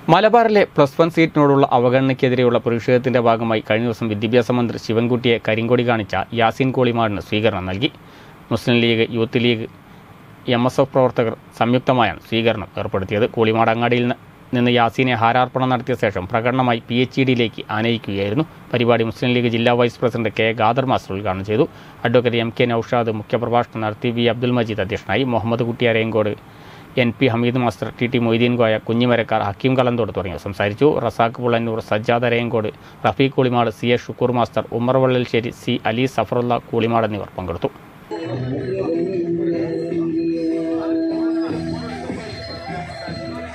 മലബാറിലെ plus one സീറ്റിനോടുള്ള അവഗണനയ്ക്കെതിരെയുള്ള പ്രതിഷേധത്തിന്റെ ഭാഗമായി കഴിഞ്ഞ ദിവസം വിദ്യാഭ്യാസ മന്ത്രി ശിവൻകുട്ടിയെ കരിങ്കൊടി കാണിച്ച യാസീൻ കോളിമാടിന് സ്വീകരണം നൽകി Muslim League Youth League M S F പ്രവർത്തകർ സംയുക്തമായാണ് സ്വീകരണം ഏർപ്പെടുത്തിയത് കോളിമാട് അങ്ങാടിയിൽ ന- നിന്ന് യാസീനെ ഹാരാർപ്പണം നടത്തിയ ശേഷം പ്രകടനമായി പി എച്ച് ഇ ഡിയിലേക്ക് ആനയിക്കുകയായിരുന്നു പരിപാടി മുസ്ലിം ലീഗ് ജില്ലാ vice president K Khader master ഉദ്ഘാടനം ചെയ്തു അഡ്വക്കേറ്റ് എം കെ നൌഷാദ് മുഖ്യപ്രഭാഷണം നടത്തി വി അബ്ദുൽ മജീദ് അധ്യക്ഷനായി Muhammad Kutty Arayankode N P Hameed master T T Moideen Koya Kunjimarakkar Hakeem Kalanthode തുടങ്ങിയവർ സംസാരിച്ചു Razak Pullannur Sajjad Arayankode Rafeeq Kulimad C A Shukoor master Ummer Vallalssery C Ali Safarulla Koolimad എന്നിവർ പങ്കെടുത്തു